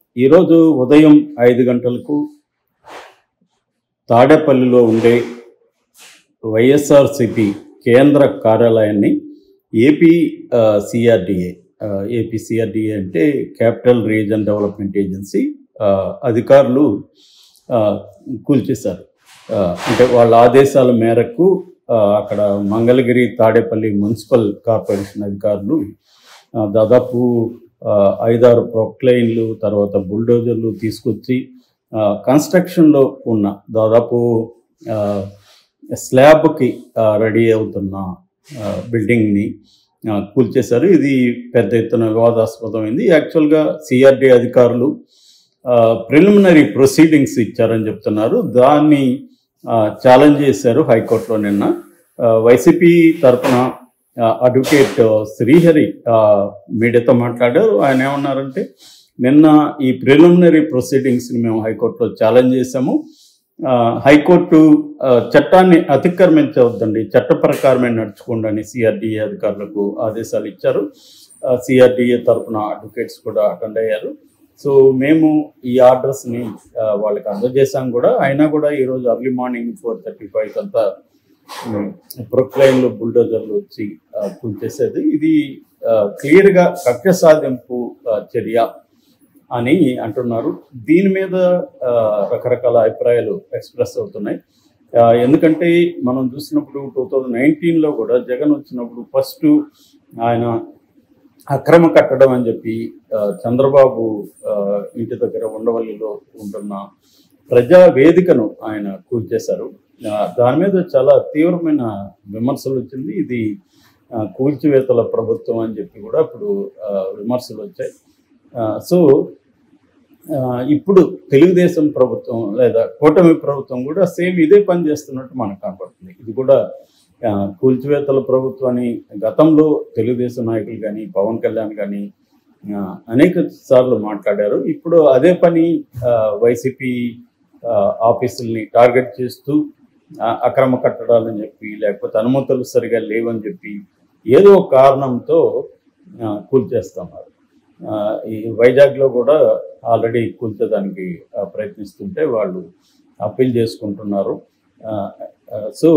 ఈరోజు ఉదయం ఐదు గంటలకు తాడేపల్లిలో ఉండే వైఎస్ఆర్సిపి కేంద్ర కార్యాలయాన్ని ఏపీ సిఆర్డిఏ ఏపీ సిఆర్డిఏ అంటే క్యాపిటల్ రీజన్ డెవలప్మెంట్ ఏజెన్సీ ఆ, అధికారులు ఆ, కూల్చేశారు ఆ, అంటే వాళ్ళ ఆదేశాల మేరకు ఆ, అక్కడ మంగళగిరి తాడేపల్లి మున్సిపల్ కార్పొరేషన్ అధికారులు ఆ, దాదాపు ఆ, ఐదారు ప్రొక్లైన్లు తర్వాత బుల్డోజర్లు తీసుకొచ్చి ఆ, కన్స్ట్రక్షన్లో ఉన్న దాదాపు ఆ, స్లాబ్కి ఆ, రెడీ అవుతున్న ఆ, బిల్డింగ్ని ఆ, కూల్చేశారు ఇది పెద్ద ఎత్తున వివాదాస్పదమైంది యాక్చువల్గా సిఆర్డి అధికారులు ప్రిలిమినరీ ప్రొసీడింగ్స్ ఇచ్చారని చెప్తున్నారు దాన్ని ఛాలెంజ్ చేశారు హైకోర్టులో నిన్న ఆ, వైసీపీ తరఫున అడ్వకేట్ శ్రీహరి ఆ, మీడియాతో మాట్లాడారు ఆయన ఏమన్నారంటే నిన్న ఈ ప్రిలిమినరీ ప్రొసీడింగ్స్ని మేము హైకోర్టులో ఛాలెంజ్ చేశాము ఆ, హైకోర్టు ఆ, చట్టాన్ని అతిక్రమించవద్దండి చట్ట ప్రకారమే నడుచుకోండి అని సిఆర్డిఏ అధికారులకు ఆదేశాలు ఇచ్చారు సిఆర్డిఏ తరఫున అడ్వకేట్స్ కూడా అటెండ్ అయ్యారు సో మేము ఈ ఆర్డర్స్ని ఆ, వాళ్ళకి అందజేశాం కూడా అయినా కూడా ఈరోజు early morning four thirty five అంతా ప్రొక్లైన్లు బుల్డోజర్లు వచ్చి ఆ, కూల్చేసేది ఇది ఆ, క్లియర్గా కక్ష సాధింపు ఆ, చర్య అని అంటున్నారు దీని మీద ఆ, రకరకాల అభిప్రాయాలు ఎక్స్ప్రెస్ అవుతున్నాయి ఆ, ఎందుకంటే మనం చూసినప్పుడు టూ థౌజండ్ నైన్టీన్లో కూడా జగన్ వచ్చినప్పుడు ఫస్ట్ ఆయన అక్రమ కట్టడం అని చెప్పి ఆ, చంద్రబాబు ఆ, ఇంటి దగ్గర ఉండవల్లిలో ఉంటున్న ప్రజా వేదికను ఆయన కూల్చేశారు ఆ, దాని మీద చాలా తీవ్రమైన విమర్శలు వచ్చింది ఇది ఆ, కూల్చివేతల ప్రభుత్వం అని చెప్పి కూడా ఇప్పుడు ఆ, విమర్శలు వచ్చాయి ఆ, సో ఆ, ఇప్పుడు తెలుగుదేశం ప్రభుత్వం లేదా కూటమి ప్రభుత్వం కూడా సేమ్ ఇదే పని చేస్తున్నట్టు మనకు కనపడుతుంది ఇది కూడా ఆ, కూల్చివేతల ప్రభుత్వాన్ని గతంలో తెలుగుదేశం నాయకులు కానీ పవన్ కళ్యాణ్ కానీ ఆ, అనేక సార్లు మాట్లాడారు ఇప్పుడు అదే పని ఆ, వైసీపీ ఆ, ఆఫీసుల్ని టార్గెట్ చేస్తూ ఆ, అక్రమ కట్టడాలని చెప్పి లేకపోతే అనుమతులు సరిగా లేవని చెప్పి ఏదో ఒక కారణంతో ఆ, కూల్చేస్తున్నారు ఆ, ఈ వైజాగ్లో కూడా ఆల్రెడీ కూల్చడానికి ఆ, ప్రయత్నిస్తుంటే వాళ్ళు అప్పీల్ చేసుకుంటున్నారు ఆ, ఆ, సో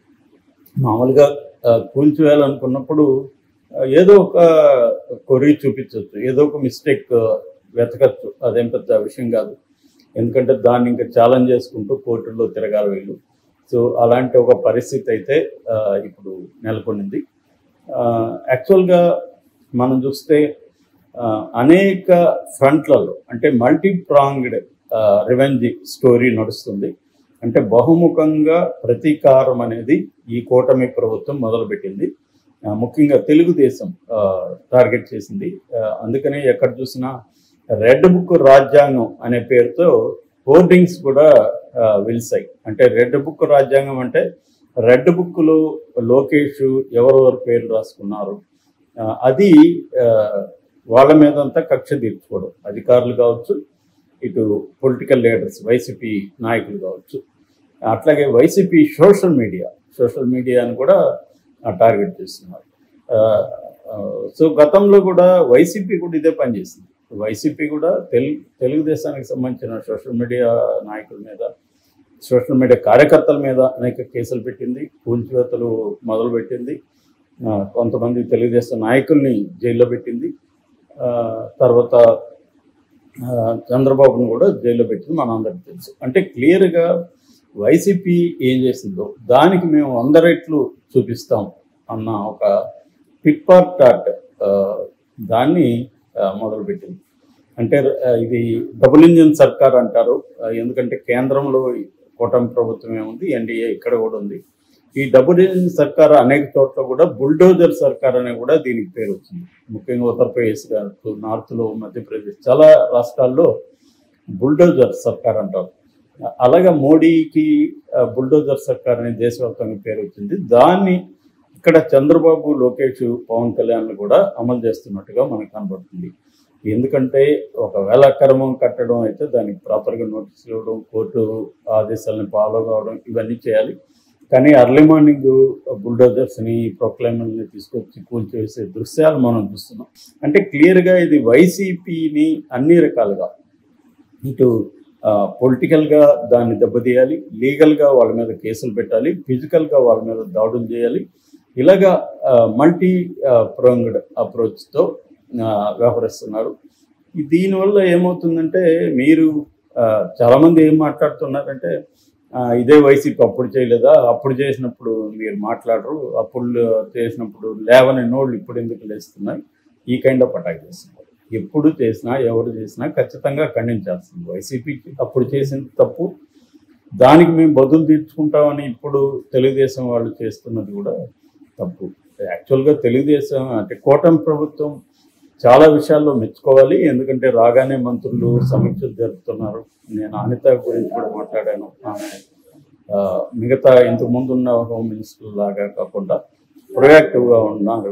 మామూలుగా ఆ, కూల్చివేయాలనుకున్నప్పుడు ఆ, ఏదో ఒక కొరి చూపించవచ్చు ఏదో ఒక మిస్టేక్ వెతకచ్చు అదేం పెద్ద విషయం కాదు ఎందుకంటే దాన్ని ఇంకా ఛాలెంజ్ చేసుకుంటూ కోర్టుల్లో తిరగాలి వీళ్ళు సో అలాంటి ఒక పరిస్థితి అయితే ఆ, ఇప్పుడు నెలకొనింది ఆ, యాక్చువల్గా మనం చూస్తే ఆ, అనేక ఫ్రంట్లలో అంటే మల్టీ ప్రాంగ్డ్ రివెంజ్ స్టోరీ నడుస్తుంది అంటే బహుముఖంగా ప్రతీకారం అనేది ఈ కూటమి ప్రభుత్వం మొదలుపెట్టింది ఆ, ముఖ్యంగా తెలుగుదేశం ఆ, టార్గెట్ చేసింది ఆ, అందుకనే ఎక్కడ చూసినా రెడ్ బుక్ రాజ్యాంగం అనే పేరుతో హోర్డింగ్స్ కూడా ఆ, వెలిసాయి అంటే రెడ్ బుక్ రాజ్యాంగం అంటే రెడ్ బుక్లో లోకేష్ ఎవరెవరు పేర్లు రాసుకున్నారు ఆ, అది ఆ, వాళ్ళ మీద అంతా కక్ష తీర్చుకోవడం అధికారులు కావచ్చు ఇటు పొలిటికల్ లీడర్స్ వైసీపీ నాయకులు కావచ్చు అట్లాగే వైసీపీ సోషల్ మీడియా సోషల్ మీడియాను కూడా టార్గెట్ చేస్తున్నారు ఆ, ఆ, సో గతంలో కూడా వైసీపీ కూడా ఇదే పని చేసింది వైసీపీ కూడా తెలు తెలుగుదేశానికి సంబంధించిన సోషల్ మీడియా నాయకుల మీద సోషల్ మీడియా కార్యకర్తల మీద అనేక కేసులు పెట్టింది కూల్చివేతలు మొదలుపెట్టింది ఆ, కొంతమంది తెలుగుదేశం నాయకుల్ని జైల్లో పెట్టింది ఆ, తర్వాత ఆ, చంద్రబాబును కూడా జైల్లో పెట్టింది మనందరికీ తెలుసు అంటే క్లియర్గా వైసీపీ ఏం చేసిందో దానికి మేము వంద రెట్లు చూపిస్తాం అన్న ఒక పిట్ పార్ట్ టాట్ దాన్ని ఆ, మొదలుపెట్టింది అంటే ఆ, ఇది డబుల్ ఇంజిన్ సర్కార్ అంటారు ఆ, ఎందుకంటే కేంద్రంలో ఈ కూటమి ప్రభుత్వం ఏముంది ఎన్డీఏ ఇక్కడ కూడా ఉంది ఈ డబుల్ ఇంజిన్ సర్కార్ అనేక చోట్ల కూడా బుల్డోజర్ సర్కార్ అనే కూడా దీనికి పేరు వచ్చింది ముఖ్యంగా ఉత్తరప్రదేశ్ కావచ్చు నార్త్లో మధ్యప్రదేశ్ చాలా రాష్ట్రాల్లో బుల్డోజర్ సర్కార్ అంటారు అలాగే మోడీకి ఆ, బుల్డోజర్ సర్కార్ అనే దేశవ్యాప్తంగా పేరు వచ్చింది దాన్ని ఇక్కడ చంద్రబాబు లోకేష్ పవన్ కళ్యాణ్ కూడా అమలు చేస్తున్నట్టుగా మనకు కనబడుతుంది ఎందుకంటే ఒకవేళ అక్రమం కట్టడం అయితే దానికి ప్రాపర్గా నోటీస్ ఇవ్వడం కోర్టు ఆదేశాలను ఫాలో కావడం ఇవన్నీ చేయాలి కానీ అర్లీ మార్నింగ్ బుల్డోజర్స్ని ప్రొక్లైమర్ని తీసుకొచ్చి కూల్చివేసే దృశ్యాలు మనం చూస్తున్నాం అంటే క్లియర్గా ఇది వైసీపీని అన్ని రకాలుగా ఇటు పొలిటికల్గా దాన్ని దెబ్బతీయాలి లీగల్గా వాళ్ళ మీద కేసులు పెట్టాలి ఫిజికల్గా వాళ్ళ మీద దాడులు చేయాలి ఇలాగా మల్టీ ప్రోంగ్డ్ అప్రోచ్తో వ్యవహరిస్తున్నారు ఈ దీనివల్ల ఏమవుతుందంటే మీరు ఆ, చాలామంది ఏం మాట్లాడుతున్నారంటే ఆ, ఇదే వైసీపీ అప్పుడు చేయలేదా అప్పుడు చేసినప్పుడు మీరు మాట్లాడరు అప్పుడు చేసినప్పుడు లేవని నోళ్ళు ఇప్పుడు ఎందుకు లేస్తున్నాయి ఈ కైండ్ ఆఫ్ అటాక్ చేస్తున్నారు ఎప్పుడు చేసినా ఎవరు చేసినా ఖచ్చితంగా ఖండించాల్సింది వైసీపీకి అప్పుడు చేసిన తప్పు దానికి మేము బదులు తీర్చుకుంటామని ఇప్పుడు తెలుగుదేశం వాళ్ళు చేస్తున్నది కూడా తప్పు యాక్చువల్గా తెలుగుదేశం అంటే కూటమి ప్రభుత్వం చాలా విషయాల్లో మెచ్చుకోవాలి ఎందుకంటే రాగానే మంత్రులు సమీక్షలు జరుపుతున్నారు నేను అనిత గురించి కూడా మాట్లాడాను ఆమె ఆ, మిగతా ఇంతకు ముందు ఉన్న హోమ్ మినిస్టర్ లాగా కాకుండా ప్రొయాక్టివ్గా ఉన్నారు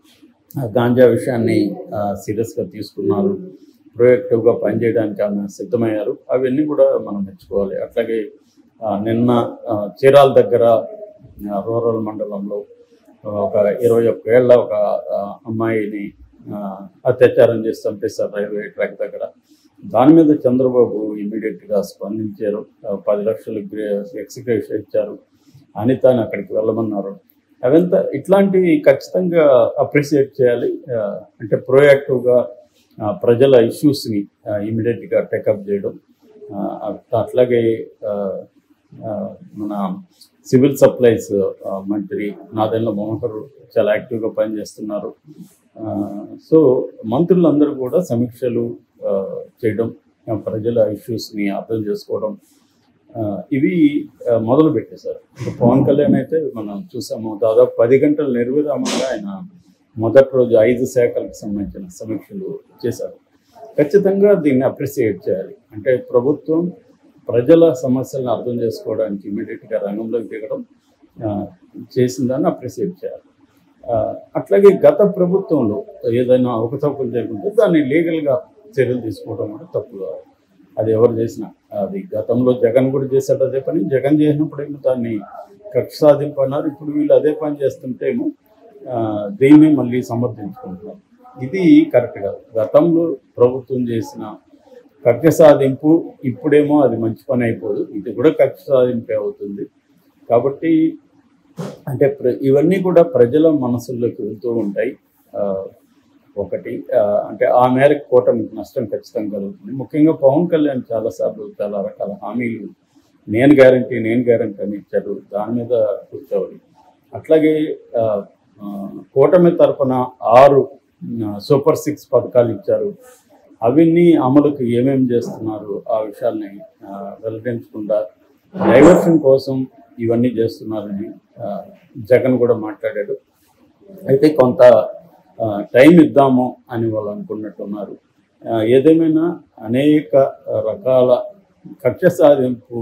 ఆ గాంజా విషయాన్ని సీరియస్గా తీసుకున్నారు ప్రొయాక్టివ్గా పనిచేయడానికి ఆమె సిద్ధమయ్యారు అవన్నీ కూడా మనం మెచ్చుకోవాలి అట్లాగే ఆ, నిన్న ఆ, చీరాల దగ్గర ఆ, రూరల్ మండలంలో ఒక ఇరవై ఒక్క ఏళ్ళ ఒక ఆ, అమ్మాయిని ఆ, అత్యాచారం చేసి చంపేశారు రైల్వే ట్రాక్ దగ్గర దాని మీద చంద్రబాబు ఇమీడియట్గా స్పందించారు ఆ, పది లక్షలు ఎక్స్గ్రేషన్ ఇచ్చారు అనితని అక్కడికి వెళ్ళమన్నారు అవంతా ఇట్లాంటివి ఖచ్చితంగా అప్రిషియేట్ చేయాలి ఆ, అంటే ప్రోయాక్టివ్గా ప్రజల ఇష్యూస్ని ఇమీడియట్గా టేకప్ చేయడం ఆ, అట్- అట్లాగే ఆ, ఆ, మన సివిల్ సప్లైస్ ఆ, మంత్రి నాదెండ్ల మనోహర్ చాలా యాక్టివ్గా పనిచేస్తున్నారు ఆ, సో మంత్రులందరూ కూడా సమీక్షలు ఆ, చేయడం ఆ, ప్రజల ఇష్యూస్ని అర్థం చేసుకోవడం ఆ, ఇవి ఆ, మొదలు పెట్టేశారు ఇప్పుడు పవన్ కళ్యాణ్ అయితే మనం చూసాము దాదాపు పది గంటల నిర్విరామంగా ఆయన మొదటి రోజు ఐదు శాఖలకు సంబంధించిన సమీక్షలు చేశారు ఖచ్చితంగా దీన్ని అప్రిసియేట్ చేయాలి అంటే ప్రభుత్వం ప్రజల సమస్యలను అర్థం చేసుకోవడానికి ఇమీడియట్గా రంగంలోకి దిగడం ఆ, చేసిన దాన్ని అప్రిసియేట్ చేయాలి ఆ, అట్లాగే గత ప్రభుత్వంలో ఏదైనా అవకతవకలు జరుగుతుంటే దాన్ని లీగల్గా చర్యలు తీసుకోవడం కూడా తప్పు కాదు అది ఎవరు చేసినా అది గతంలో జగన్ కూడా చేశాడు అదే పని జగన్ చేసినప్పుడు ఏమో దాన్ని కక్ష సాధింపు అన్నారు ఇప్పుడు వీళ్ళు అదే పని చేస్తుంటేమో ఆ, దీన్ని మళ్ళీ సమర్థించుకుంటున్నారు ఇది కరెక్ట్ కాదు గతంలో ప్రభుత్వం చేసిన కక్ష సాధింపు ఇప్పుడేమో అది మంచి పని అయిపోదు ఇది కూడా కక్ష సాధింపే అవుతుంది కాబట్టి అంటే ప్ర- ఇవన్నీ కూడా ప్రజల మనసుల్లోకి వెళ్తూ ఉంటాయి ఆ, ఒకటి ఆ, అంటే ఆ మేరకు కూటమికి నష్టం ఖచ్చితంగా కలుగుతుంది ముఖ్యంగా పవన్ కళ్యాణ్ చాలాసార్లు చాలా రకాల హామీలు నేను గ్యారంటీ నేను గ్యారంటీ అని ఇచ్చారు దాని మీద కూర్చోవాలి అట్లాగే ఆ, ఆ, కూటమి తరపున ఆరు ఆ, సూపర్ సిక్స్ పథకాలు ఇచ్చారు అవన్నీ అమలుకు ఏమేమి చేస్తున్నారు ఆ విషయాల్ని ఆ, వెల్లడించకుండా డైవర్షన్ కోసం ఇవన్నీ చేస్తున్నారని ఆ, జగన్ కూడా మాట్లాడాడు అయితే కొంత ఆ, టైం ఇద్దాము అని వాళ్ళు అనుకున్నట్టున్నారు ఆ, ఏదేమైనా అనేక రకాల కక్ష సాధింపు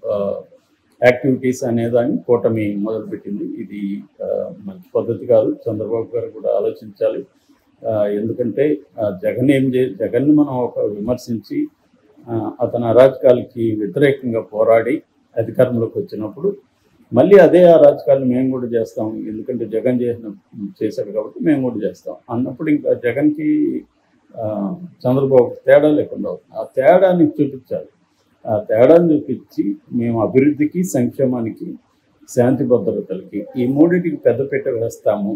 యాక్టివిటీస్ అనేదాన్ని కూటమి మొదలుపెట్టింది ఇది ఆ, మంచి పద్ధతి కాదు చంద్రబాబు గారు కూడా ఆలోచించాలి ఆ, ఎందుకంటే ఆ, జగన్ ఏం చే జగన్ని మనం ఒక విమర్శించి ఆ, అతని అరాజకాలకి వ్యతిరేకంగా పోరాడి అధికారంలోకి వచ్చినప్పుడు మళ్ళీ అదే అరాజకాలు మేము కూడా చేస్తాం ఎందుకంటే జగన్ చేసిన చేశాడు కాబట్టి మేము కూడా చేస్తాం అన్నప్పుడు ఇంకా జగన్కి ఆ, చంద్రబాబు తేడా లేకుండా అవుతుంది ఆ తేడాన్ని చూపించాలి ఆ తేడాన్ని చూపించి మేము అభివృద్ధికి సంక్షేమానికి శాంతి భద్రతలకి ఈ మూడింటికి పెద్దపీట వేస్తాము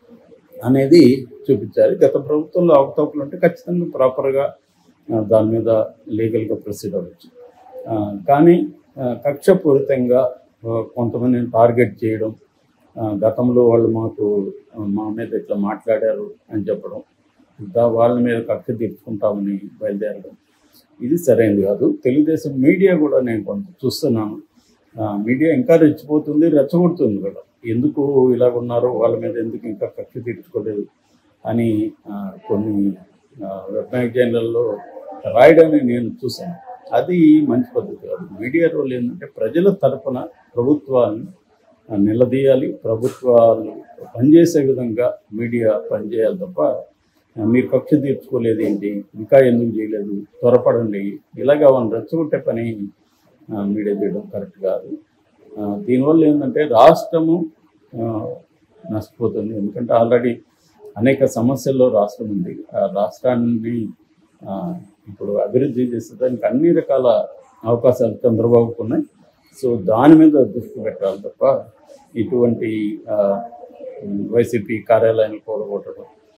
అనేది చూపించాలి గత ప్రభుత్వంలో అవకతవకలు ఉంటే ఖచ్చితంగా ప్రాపర్గా ఆ, దాని మీద లీగల్గా ప్రొసీడ్ అవ్వచ్చు ఆ, కానీ ఆ, కక్షపూరితంగా ఆ, కొంతమందిని టార్గెట్ చేయడం ఆ, గతంలో వాళ్ళు మాకు ఆ, మా మీద ఇట్లా మాట్లాడారు అని చెప్పడం ఇంకా వాళ్ళ మీద కక్ష తీర్చుకుంటామని బయలుదేరడం ఇది సరైనది కాదు తెలుగుదేశం మీడియా కూడా నేను కొంత చూస్తున్నాను ఆ, మీడియా ఇంకా రెచ్చిపోతుంది రెచ్చగొడుతుంది కూడా ఎందుకు ఇలాగ ఉన్నారు వాళ్ళ మీద ఎందుకు ఇంకా కక్ష తీర్చుకోలేదు అని ఆ, కొన్ని వెబ్ మ్యాగజైన్లలో రాయడాన్ని నేను చూశాను అది మంచి పద్ధతి కాదు మీడియా రోల్ ఏంటంటే ప్రజల తరపున ప్రభుత్వాన్ని ఆ, నిలదీయాలి ప్రభుత్వాలు పనిచేసే విధంగా మీడియా పనిచేయాలి తప్ప ఆ, మీరు కక్ష తీర్చుకోలేదు ఏంటి ఇంకా ఎందుకు చేయలేదు త్వరపడండి ఇలాగ వాళ్ళని రెచ్చగొట్టే పని ఆ, మీడియా చేయడం కరెక్ట్ కాదు ఆ, దీనివల్ల ఏంటంటే రాష్ట్రము ఆ, నష్టపోతుంది ఎందుకంటే ఆల్రెడీ అనేక సమస్యల్లో రాష్ట్రం ఉంది ఆ రాష్ట్రాన్ని ఆ, ఇప్పుడు అభివృద్ధి చేసేదానికి అన్ని రకాల అవకాశాలు చంద్రబాబుకు ఉన్నాయి సో దాని మీద దృష్టి పెట్టాలి తప్ప ఇటువంటి ఆ, వైసీపీ కార్యాలయాన్ని కూడగొట్టడం